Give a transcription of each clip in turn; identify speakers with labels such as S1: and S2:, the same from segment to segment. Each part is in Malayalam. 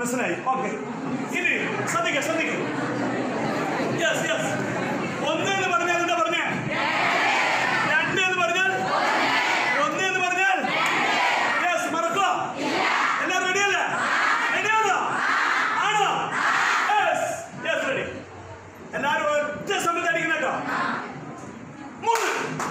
S1: മനസ്സിലായി ഓക്കെ ഇനി ശ്രദ്ധിക്കുക ശ്രദ്ധിക്കുക യെസ് യെസ് ഒന്ന് എന്ന് പറഞ്ഞാൽ എന്താ പറഞ്ഞേ രണ്ട് എന്ന് പറഞ്ഞാൽ ഒന്ന് എന്ന് പറഞ്ഞാൽ യെസ് മറക്കുക എല്ലാവരും റെഡിയല്ലേ റെഡിയാണോ ആണോ യെസ് യെസ് റെഡി എല്ലാവരും ഒറ്റ സമയത്ത് അടിക്കണം കേട്ടോ മൂന്ന്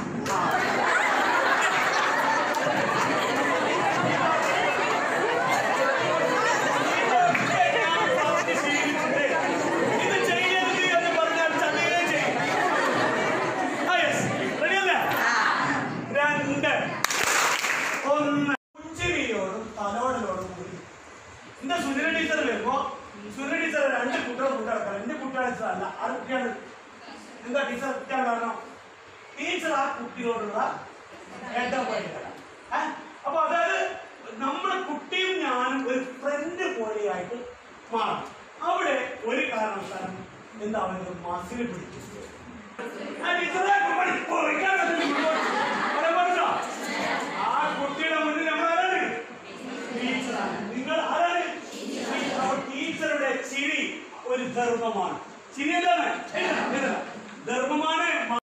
S1: ഇത് ചെയ്യരുത് എന്ന് പറഞ്ഞാൽ ചതയേ ചെയ്യും ആ, yes. Ready അല്ലേ? രണ്ട് ഒന്ന് പുഞ്ചിരിയോടും തലോടലോടും കൂടി എന്റെ സുനില ടീച്ചർ വരുമ്പോ സുനില ടീച്ചർ രണ്ട് കുട്ടികളെ കുട്ടികളെ എന്റെ കുട്ടികളെ അല്ല ആ കുട്ടിയാണ് എന്താ ടീച്ചർ കുട്ടിയാണ് കാരണം ടീച്ചർ ആ കുട്ടിയോടുള്ള ഇടപെടലാണ് ഏ? അപ്പൊ അതായത് നമ്മുടെ കുട്ടിയും ഞാനും ഒരു ഫ്രണ്ട് പോലെയായിട്ട് മാറും അവിടെ ഒരു കാരണവശാലും എന്താ പറയുന്നത് മസിൽ പിടിക്കും ആ ടീച്ചറെ പണി പോയിക്കാൻ പറ്റുന്നില്ല. പറയാൻ പാടില്ല. ആ കുട്ടിയുടെ മുന്നിൽ നമ്മൾ ആരാണ് ടീച്ചറാണ് നിങ്ങൾ ആരാണ് അപ്പോൾ ടീച്ചറുടെ ചിരി ഒരു ധർമ്മമാണ് ചിരി എന്താണ് ഇല്ല, ഇല്ല. ധർമ്മമാണ് മ-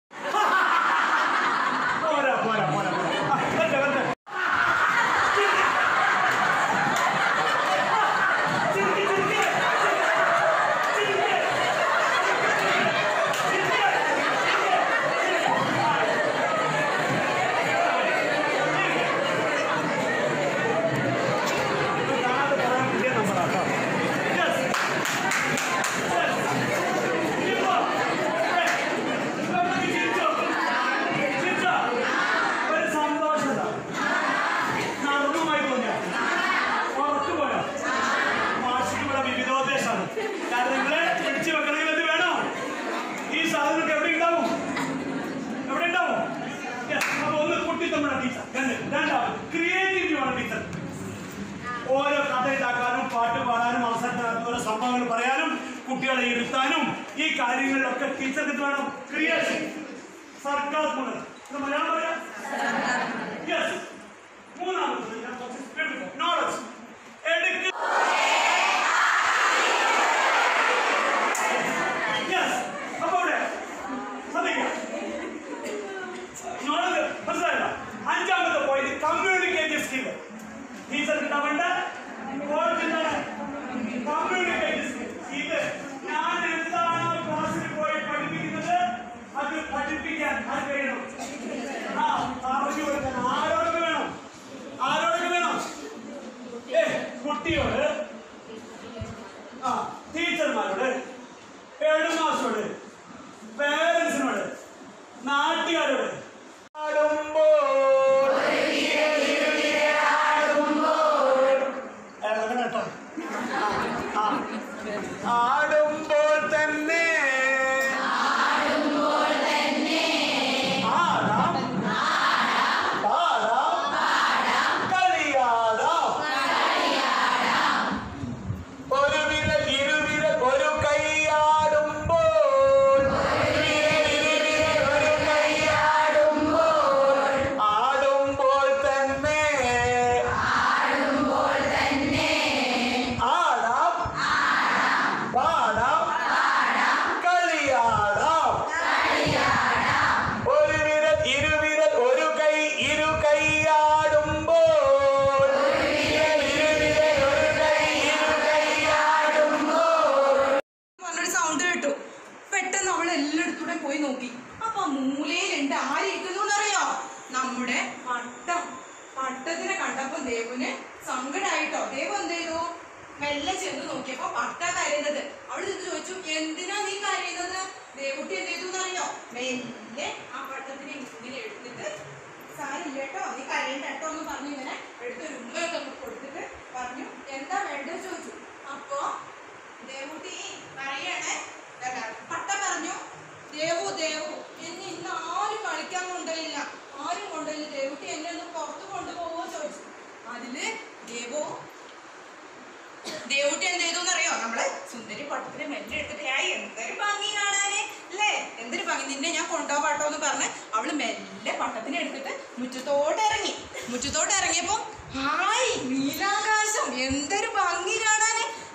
S1: പോരാ പോരാ പോരാ പോരാ. ആ, വരട്ടെ, വരട്ടെ. ചിരിക്ക്, ചിരിക്ക്. ചിരിക്ക്. ഇത് കാണാതെ പറയാൻ വലിയ നമ്പറാട്ടോ. Yes. Yes. ഇപ്പോ. ഏയ്. ഇപ്പോ നമുക്ക് ചിരിച്ചോ? ചിരിച്ചോ? ഒരു സന്തോഷത നർമ്മമായി തോന്നിയോ ഉറച്ചു പോയോ മാഷിക്ക് ഇവിടെ വിവിധോദ്ദേശമാണ് കാരണം നിങ്ങളെ പിടിച്ചു വെക്കണമെങ്കിൽ എന്ത് വേണം ഈ സാധനമൊക്കെ എവിടെ ഉണ്ടാവും എവിടെ ഉണ്ടാവും Yes. അപ്പൊ ഒന്ന് കുട്ടിത്തമ്മഴ ടീച്ചർ രണ്ട് രണ്ടാമത് ക്രിയേറ്റിവിറ്റി വേണം ടീച്ചർ ഓരോ കഥ ഉണ്ടാക്കാനും പാട്ട് പാടാനും അവസരത്തിനകത്ത് ഓരോ സംഭവങ്ങൾ പറയാനും കുട്ടികളെ ഇരുത്താനും ഈ കാര്യങ്ങളിലൊക്കെ ടീച്ചർക്ക് എന്ത് വേണം ക്രിയേഷൻ സർക്കാർ മലയാളം പറയാം യെസ് മൂന്നാമത് നോളജ് എടുക്ക യെസ് അപ്പൊ അവിടെ ശ്രദ്ധിക്കാം നോളജ് മനസ്സിലായില്ല അഞ്ചാമത്തെ പോയിന്റ് കമ്മ്യൂണിക്കേറ്റീവ് സ്കിൽ ടീച്ചർക്ക് ഉണ്ടാവേണ്ട പോയിന്റ് എന്താണ് കമ്മ്യൂണിക്കേറ്റീവ് സ്കിൽ ഇത് ഞാൻ എന്താണോ ക്ലാസ്സിൽ പോയി പഠിപ്പിക്കുന്നത് അത് പഠിപ്പിക്കാൻ അത് കഴിയണം ആ പറഞ്ഞു കൊടുക്കാൻ ആരോടൊക്കെ വേണം ആരോടൊക്കെ വേണം ഏ കുട്ടിയോട് ആ ടീച്ചർമാരോട് ഹെഡ്മാസ്റ്ററോട് പേരൻസിനോട് നാട്ടുകാരോട് ആടുമ്പോൾ ഇളകണം കേട്ടോ. ആ, ആ. ആടുമ്പോൾ തന്നെ ആടാം പാടാം കളിയാടാം ഒരു വിരൽ ഇരുവിരൽ ഒരു കൈയാടുമ്പോൾ വിരൽ ഇരുവിരൽ ഒരു കൈയാടുമ്പോൾ ആടുമ്പോൾ തന്നെ ആടാം പാടാം കളിയാടാം ഒരു വിരൽ ഇരുവിരൽ ഒരു കൈ ഇരു കൈയാടുമ്പോൾ വിരൽ ഇരുവിരൽ ഒരു കൈ ഇരു കൈയാടുമ്പോൾ
S2: പറഞ്ഞൊരു സൗണ്ട് കേട്ടു പെട്ടെന്ന് അവൾ എല്ലായിടത്തൂടെ പോയി നോക്കി അപ്പൊ മൂലയിലുണ്ട് ആരിയ്ക്കുന്നു എന്നറിയോ നമ്മുടെ പട്ടം പട്ടത്തിനെ കണ്ടപ്പോ ദേവുന് സങ്കടായിട്ടോ ദേവ് എന്ത് ചെയ്തു മെല്ലെ ചെന്ന് നോക്കിയപ്പോ പട്ട കരയുന്നത് അവള് ചെന്ന് ചോദിച്ചു എന്തിനാ നീ കരയുന്നത് ദേവുട്ടി എന്ത് ചെയ്തു എന്നറിയോ മെല്ലെ ആ പട്ടത്തിനെ ഇങ്ങനെ എടുത്തിട്ട് സാരില്ല കേട്ടോ നീ കരയണ്ട കേട്ടോ എന്ന് പറഞ്ഞു ഇങ്ങനെ എടുത്തൊരു ഉമ്മയൊക്കെ കൊടുത്തിട്ട് പറഞ്ഞു എന്താ വേണ്ടത് ചോദിച്ചു അപ്പോ ദേവുട്ടി പറയണേ ഇതാ പട്ട പറഞ്ഞു ദേവു ദേവു എന്നെ ഇന്ന് ആരും കളിക്കാൻ കൊണ്ടുപോയില്ല ആരും കൊണ്ടുപോയില്ല ദേവുട്ടി എന്നെ ഒന്ന് പുറത്ത് കൊണ്ടുപോകുമോ ചോദിച്ചു അതില് ദേവു ദേവുട്ടി എന്ത് ചെയ്തു എന്നറിയോ നമ്മളെ സുന്ദരി പട്ടത്തിന് മെല്ലെ എടുത്തിട്ട് ആ എന്തൊരു ഭംഗി കാണാനേ അല്ലേ എന്തൊരു ഭംഗി നിന്നെ ഞാൻ കൊണ്ടുപോകാട്ടോ എന്ന് പറഞ്ഞ് അവള് മെല്ലെ പട്ടത്തിനെ എടുത്തിട്ട് മുറ്റത്തോട്ട് ഇറങ്ങി മുറ്റത്തോട്ട് ഇറങ്ങിയപ്പോ ഹായ് നീലാകാശം എന്തൊരു ഭംഗി കാണാനേ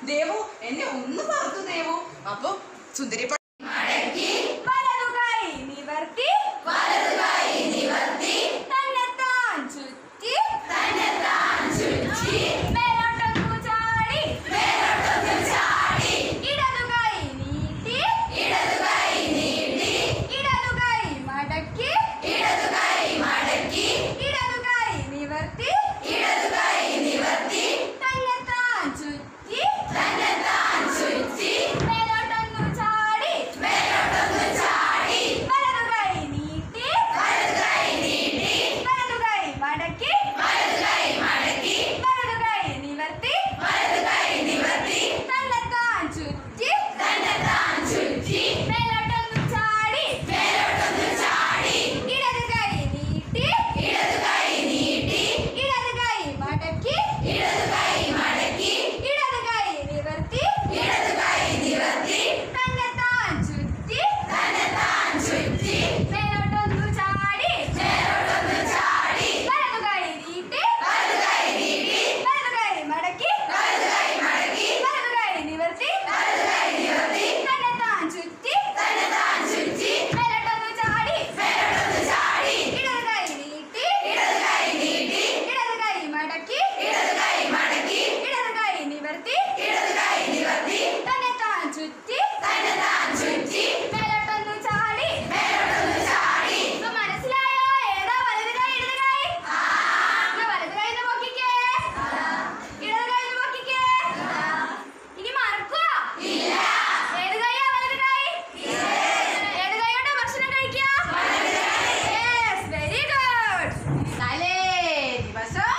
S2: ദേവു എന്നെ ഒന്ന് പറഞ്ഞു ദേവു അപ്പൊ സുന്ദരി പ-
S3: വലതുകൈ നിവർത്തി വലതുകൈ നിവർത്തി തന്നെത്താൻ ചുറ്റി തന്നെത്താൻ ചുറ്റി മേലോട്ടൊന്നു ചാടി മേലോട്ടൊന്നു ചാടി ഇടതുകൈ നീട്ടി ഇടതുകൈ നീട്ടി ഇടതുകൈ മടക്കി ഇടതുകൈ മടക്കി ഇടതുകൈ നിവർത്തി ഇടതുകൈ നിവർത്തി തന്നെത്താൻ ചുറ്റി തന്നെത്താൻ ചുറ്റി മേലോട്ടൊന്നു ചാടി മേലോട്ടൊന്നു ചാടി വലതുകൈ നീട്ടി വലതുകൈ നീട്ടി വലതുകൈ മടക്കി വലതുകൈ മടക്കി വലതുകൈ നിവർത്തി വലതുകൈ നിവർത്തി തന്നെത്താൻ ചുറ്റി തന്നെത്താൻ ചുറ്റി മേലോട്ടൊന്നു ചാടി മേലോട്ടൊന്നു ചാടി ഇടതുകൈ നീട്ടി ഇടതുകൈ നീട്ടി ഇടതുകൈ മടക്കി ഇടതുകൈ മടക്കി ഇടതുകൈ നിവർത്തി ഇടതുകൈ നിവർത്തി തന്നെത്താൻ ചുറ്റി തന്നെത്താൻ ചുറ്റി മേലോട്ടൊന്നു ചാടി മേലോട്ടൊന്നു ചാടി വലതുകൈ നീട്ടി വലതുകൈ നീട്ടി വലതുകൈ മടക്കി വലതുകൈ മടക്കി വലതുകൈ നിവർത്തി വലതുകൈ നിവർത്തി തന്നെത്താൻ ചുറ്റി തന്നെത്താൻ ചുറ്റി മേലോട്ടൊന്നു ചാടി മേലോട്ടൊന്നു ചാടി ഇടതുകൈ നീട്ടി ഇടതുകൈ നീട്ടി ഇടതുകൈ മടക്കി ഇടതുകൈ മടക്കി ഇടതുകൈ നിവർത്തി ഇടതുകൈ നിവർത്തി തന്നെത്താൻ ചുറ്റി തന്നെത്താൻ ചുറ്റി മേലോട്ടൊന്നു ചാടി മേലോട്ടൊന്നു ചാടി ഇപ്പൊ മനസ്സിലായോ ഏതാ വലത് കൈ ഇടത് കൈ എന്നാ വലത് കൈ ഒന്ന് നോക്കിക്കേ ഇടത് കൈ ഒന്ന് നോക്കിക്കേ ഇനി മറക്കുവോ ഇല്ല ഏത് കൈയാ വലത് കൈ ഏത് കൈയോടാ ഭക്ഷണം കഴിക്കുക യെസ് വെരി ഗുഡ് തലേ ദിവസം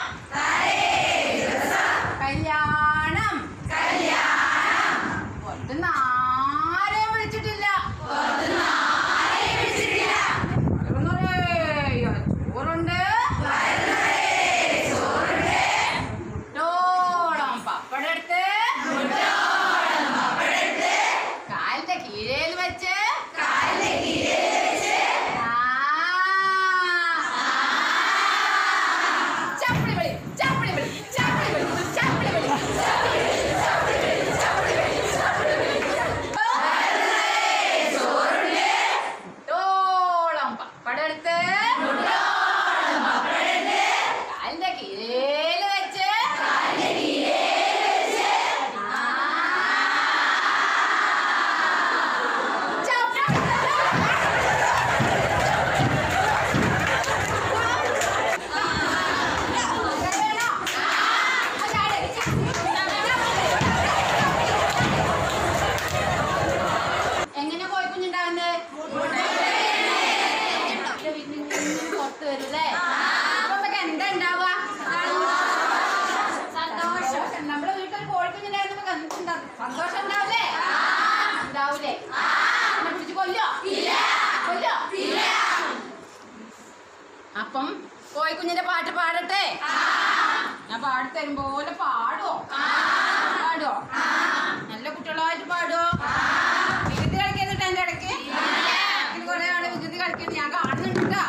S3: കല്യാണം പുറത്തുനിന്ന് ആരെയും വിളിച്ചിട്ടില്ല വയറ് നിറയെ ചോറുണ്ട് മുട്ടോളം പപ്പടം എടുത്ത് കാലിന്റെ കീഴേൽ വെച്ച് ആ. ചപ്പിളി വിളി, ചപ്പിളി വിളി, ചപ്പിളി വിളി, ചപ്പിളി വിളി, ചപ്പിളി വിളി, ചപ്പിളി വിളി, ചപ്പിളി വിളി, ചപ്പിളി വിളി, ചപ്പിളി വിളി. മുട്ടോളം പപ്പടം എടുത്ത് കാലിന്റെ കീഴേല് വെച്ച് എങ്ങനെ പോയി കുഞ്ഞുണ്ടാവുന്നത് പുറത്ത് വരൂലേ അപ്പൊ നമുക്ക് എന്താ ഉണ്ടാവുക സന്തോഷം നമ്മുടെ വീട്ടിൽ കോഴിക്കുഞ്ഞുണ്ടായിരുന്നു നമുക്ക് എന്താ സന്തോഷം ഉണ്ടാവില്ലേ ഉണ്ടാവൂലേ എന്നെ പിടിച്ച് കൊല്ലോ കൊല്ലോ അപ്പം കോഴിക്കുഞ്ഞിന്റെ പാട്ട് പാടട്ടെ ഞാൻ പാടി തരും പോലെ പാടുവോ പാടുവോ നല്ല കുട്ടികളായിട്ട് പാടുവോ വികൃതി കളിക്കുന്നുണ്ട് എന്റെ ഇടയ്ക്ക് ഇതിന് കുറെ ആള് വികൃതി കളിക്കുന്നു ഞാൻ കാണുന്നുണ്ട് ട്ടോ.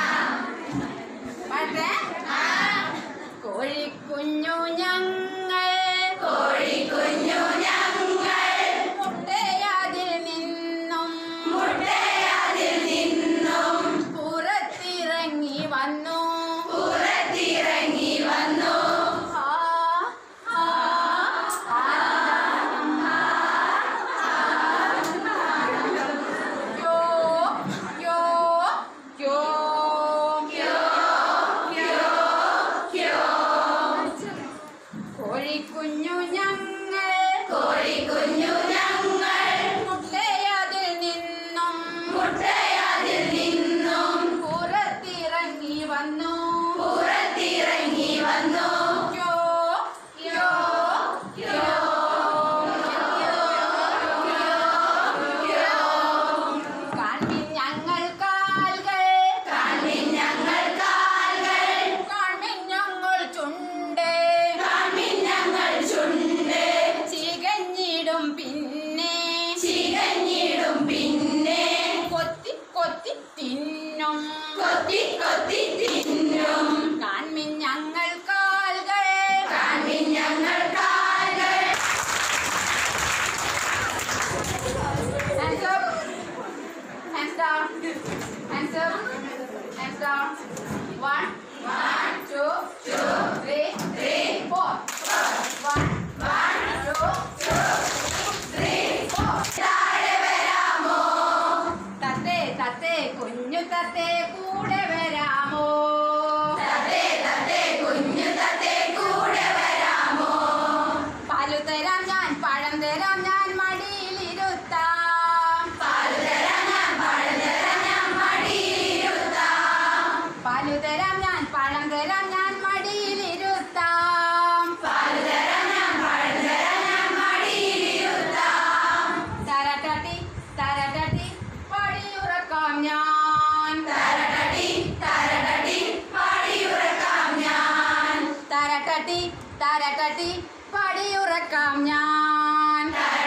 S3: പാടട്ടെ കോഴിക്കുഞ്ഞു ഞങ്ങൾ കോഴിക്കുഞ്ഞു ഞങ്ങൾ മുട്ടയാതിൽ നിന്നും മുട്ടയാതിൽ നിന്നും പുറത്തിറങ്ങി വന്നു പുറത്തിറങ്ങി വന്നു യോ യോ യോ കോഴിക്കുഞ്ഞു ഞങ്ങൾ കോഴിക്കുഞ്ഞു ഞങ്ങൾ മുട്ടയാതിൽ നിന്നും മുട്ടയാതിൽ നിന്നും പുറത്തിറങ്ങി വന്നു പുറത്തിറങ്ങി വന്നു യോ യോ യോ കാൺമിൻ ഞങ്ങൾ കാൽകൾ കാൺമിൻ ഞങ്ങൾ കാൽകൾ കാൺമിൻ ഞങ്ങൾ ചുണ്ട് കാൺമിൻ ഞങ്ങൾ ചുണ്ട് ചികഞ്ഞിടും പിന്നെ ചികഞ്ഞിടും പിന്നെ കൊത്തി കൊത്തി തിന്നും കൊത്തി കൊത്തി തിന്നും കാൺമിൻ ഞങ്ങൾ കാൽ താരട്ടട്ടി താരട്ടട്ടി പടിയുറക്കാം ഞാൻ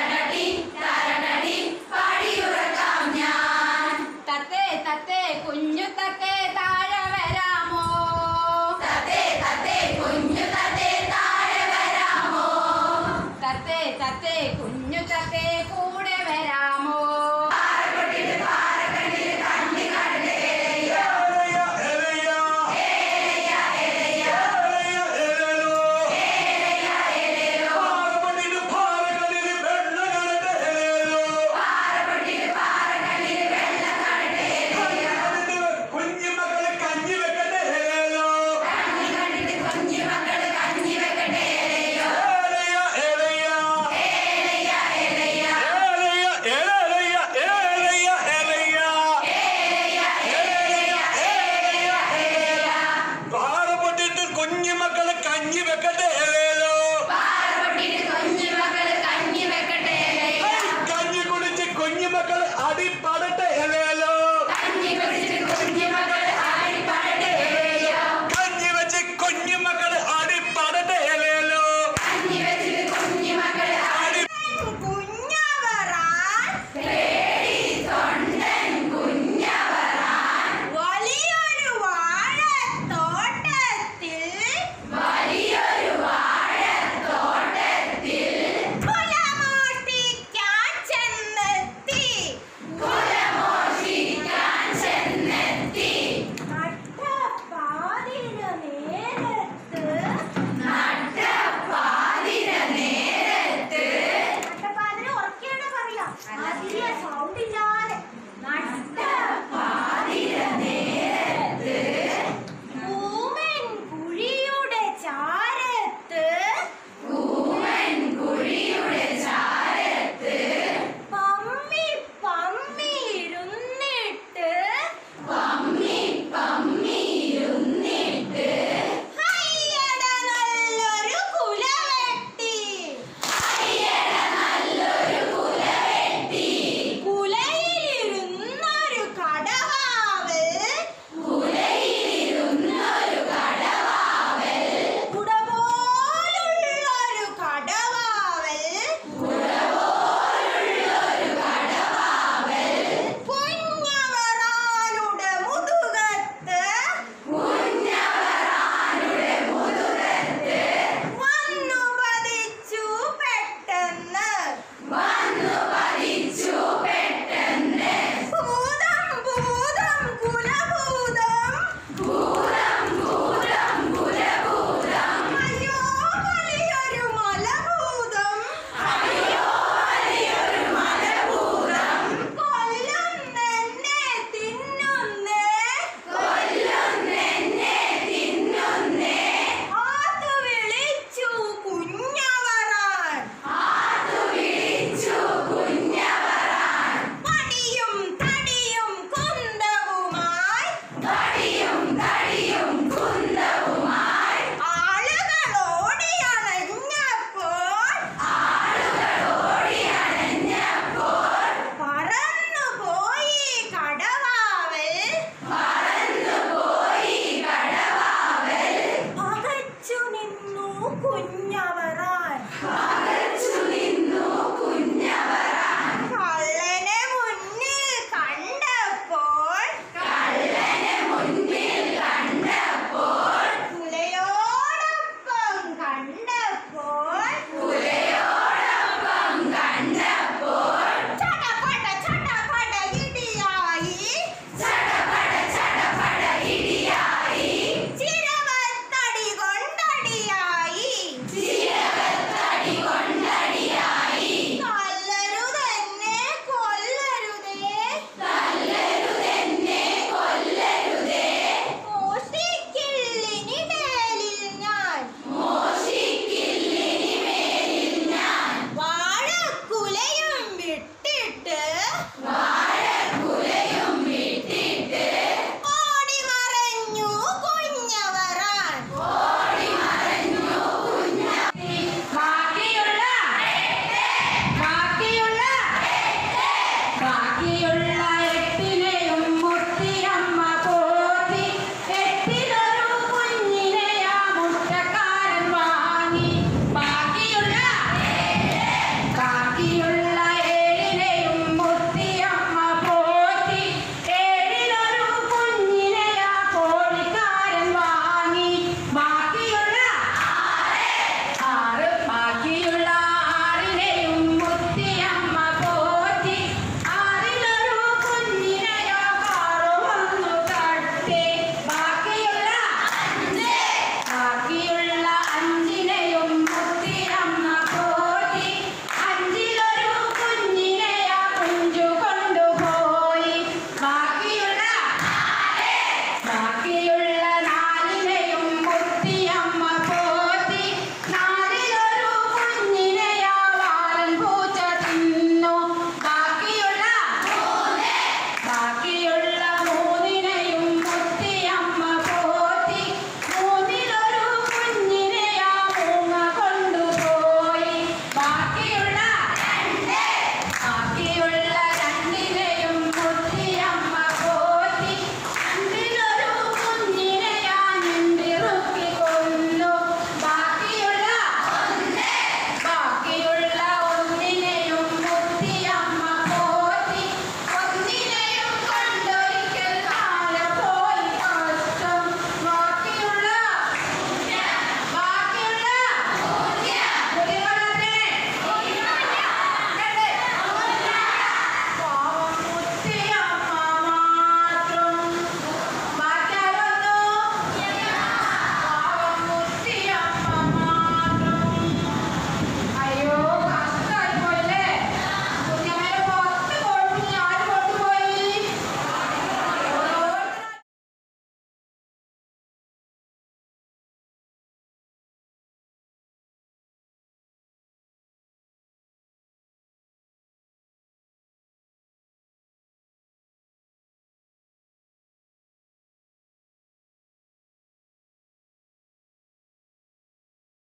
S3: തത്തേ തത്തേ കുഞ്ഞു തത്തേ താഴെ വരാമോ തത്തേ തത്തേ കുഞ്ഞു തത്തേ കൂടെ വരാമോ
S1: കുഞ്ഞുമക്കള് കഞ്ഞി വെക്കട്ടെ ഹേലോ കുഞ്ഞുമക്കള് കഞ്ഞി വെക്കട്ടെ